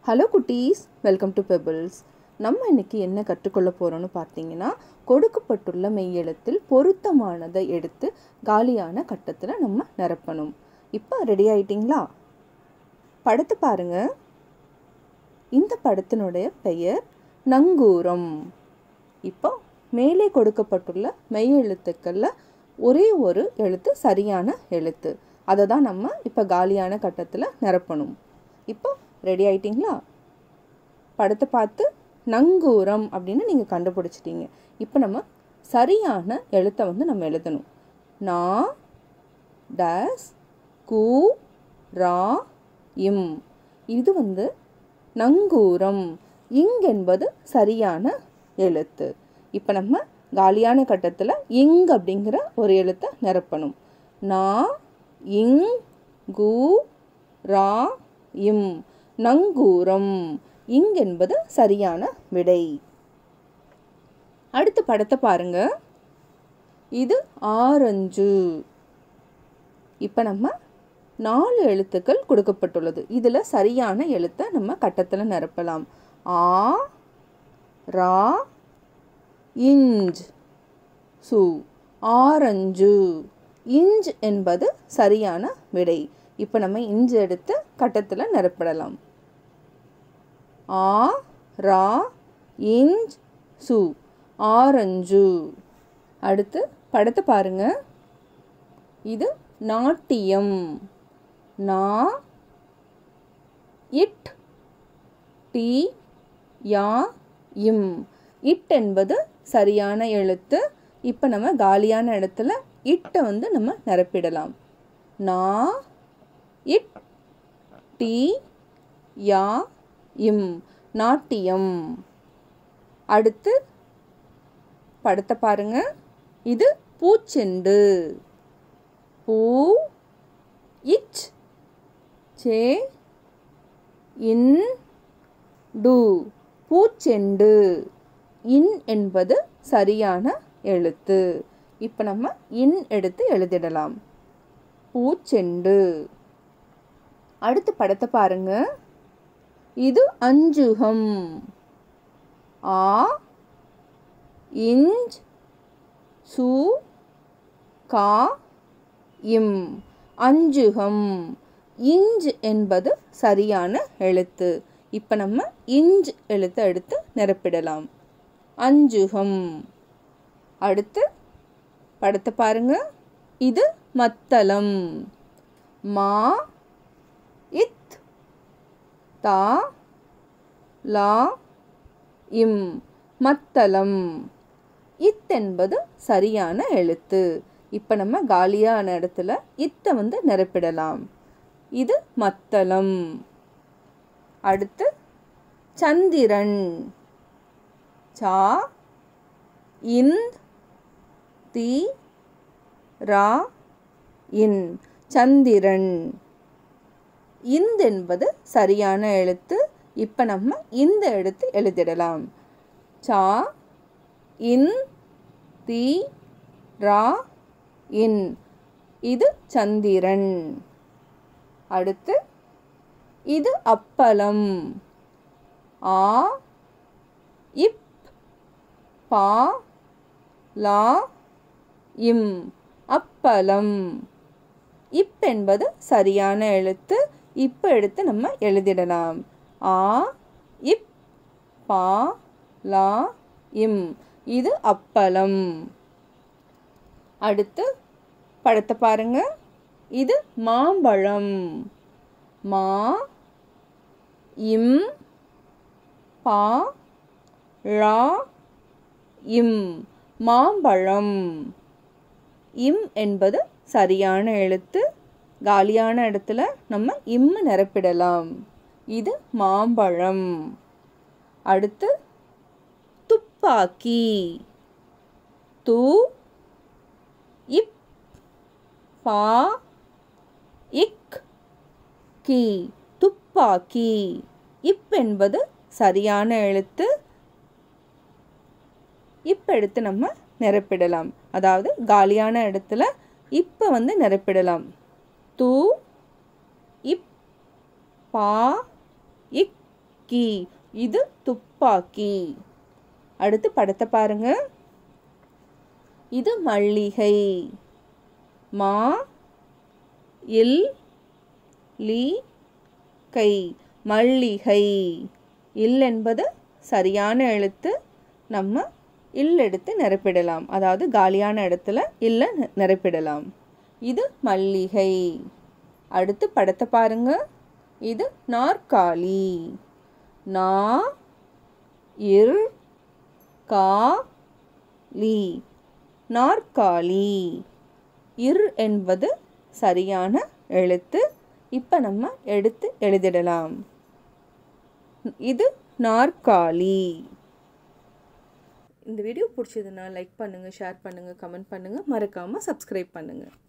hello குட்டீஸ் welcome to pebbles நம்ம இன்னைக்கு என்ன கற்றுக்கொள்ள போகிறோம்னு பார்த்தீங்கன்னா கொடுக்கப்பட்டுள்ள மெய்யெழுத்தில் பொருத்தமானதை எடுத்து காலியான கட்டத்தில் நம்ம நிரப்பணும் இப்போ ரெடி ஆயிட்டிங்களா படத்தை பாருங்க இந்த படத்தினுடைய பெயர் நங்கூரம் இப்போ மேலே கொடுக்கப்பட்டுள்ள மெய்யெழுத்துக்களில் ஒரே ஒரு எழுத்து சரியான எழுத்து அதை தான் நம்ம இப்போ காலியான கட்டத்தில் நிரப்பணும் இப்போ ரெடி ஆயிட்டிங்களா படத்தை பார்த்து நங்கூரம் அப்படின்னு நீங்கள் கண்டுபிடிச்சிட்டீங்க இப்போ நம்ம சரியான எழுத்தை வந்து நம்ம எழுதணும் நா டஸ் கு ரா இம் இது வந்து நங்கூரம் இங் என்பது சரியான எழுத்து இப்போ நம்ம காலியான கட்டத்தில் இங் அப்படிங்கிற ஒரு எழுத்தை நிரப்பணும் நா இங் கு ரா இம் நங்கூரம் இங் என்பது சரியான விடை அடுத்த படத்தை பாருங்க இது ஆரஞ்சு இப்போ நம்ம நாலு எழுத்துக்கள் கொடுக்கப்பட்டுள்ளது இதில் சரியான எழுத்தை நம்ம கட்டத்தில் நிரப்பலாம் ஆ ரா இஞ்ச் சு ஆரஞ்சு இஞ்ச் என்பது சரியான விடை இப்போ நம்ம இஞ்ச் எடுத்து கட்டத்தில் நிரப்பிடலாம் ஆ ரா இஞ்ச் சு ஆரஞ்சு அடுத்து படத்தை பாருங்க இது நாட்டியம் நா இட் டி யா இம் இட் என்பது சரியான எழுத்து இப்போ நம்ம காலியான இடத்துல இட்டை வந்து நம்ம நிரப்பிடலாம் நா இட் டி யா இம் நாட்டியம் அடுத்து படத்தை பாருங்க இது பூச்செண்டு பூ இச் சே இன் டு பூச்செண்டு இன் என்பது சரியான எழுத்து இப்போ நம்ம இன் எடுத்து எழுதிடலாம் பூச்செண்டு அடுத்து படத்தை பாருங்க இது அஞ்சுகம் ஆ இஞ்ச் சு கா இம் அஞ்சுகம் இஞ்ச் என்பது சரியான எழுத்து இப்போ நம்ம இஞ்ச் எழுத்தை எடுத்து நிரப்பிடலாம் அஞ்சுகம் அடுத்து படத்தை பாருங்க இது மத்தளம் மா இத் தா லா இம் மத்தளம் இத் என்பது சரியான எழுத்து இப்போ நம்ம காலியான இடத்துல இத்தை வந்து நிரப்பிடலாம் இது மத்தளம் அடுத்து சந்திரன் சா இந்த் தி ரா இன் சந்திரன் இந்த் என்பது சரியான எழுத்து இப்போ நம்ம இந்த எழுத்து எழுதிடலாம் சா இன் தி ரா இன் இது சந்திரன் அடுத்து இது அப்பளம் ஆ இப் பா லா இம் அப்பளம் இப் என்பது சரியான எழுத்து இப்போ எடுத்து நம்ம எழுதிடலாம் ஆ இப் பா லா இம் இது அப்பளம் அடுத்து படத்தை பாருங்க இது மாம்பழம் மா இம் பா ழா இம் மாம்பழம் இம் என்பது சரியான எழுத்து காலியான இடத்துல நம்ம இம் நிரப்பிடலாம் இது மாம்பழம் அடுத்து துப்பாக்கி து இப் பா இக் கி துப்பாக்கி இப் என்பது சரியான எழுத்து இப்போ எடுத்து நம்ம நிரப்பிடலாம் அதாவது காலியான இடத்துல இப்போ வந்து நிரப்பிடலாம் து இப் பா இக் துப்பாக்கி இது துப்பாக்கி அடுத்து படத்தை பாருங்க இது மல்லிகை மா இல் லி கை மல்லிகை இல் என்பது சரியான எழுத்து நம்ம இல் எடுத்து நிரப்பிடலாம் அதாவது காலியான இடத்துல இல்ல நி- நிரப்பிடலாம் இது மல்லிகை அடுத்து படத்தை பாருங்க இது நாற்காலி நா இர் கா லி நாற்காலி இர் என்பது சரியான எழுத்து இப்போ நம்ம எடுத்து எழுதிடலாம் இது நாற்காலி இந்த வீடியோ பிடிச்சதுன்னா லைக் பண்ணுங்கள் ஷேர் பண்ணுங்கள் கமெண்ட் பண்ணுங்கள் மறக்காமல் சப்ஸ்கிரைப் பண்ணுங்கள்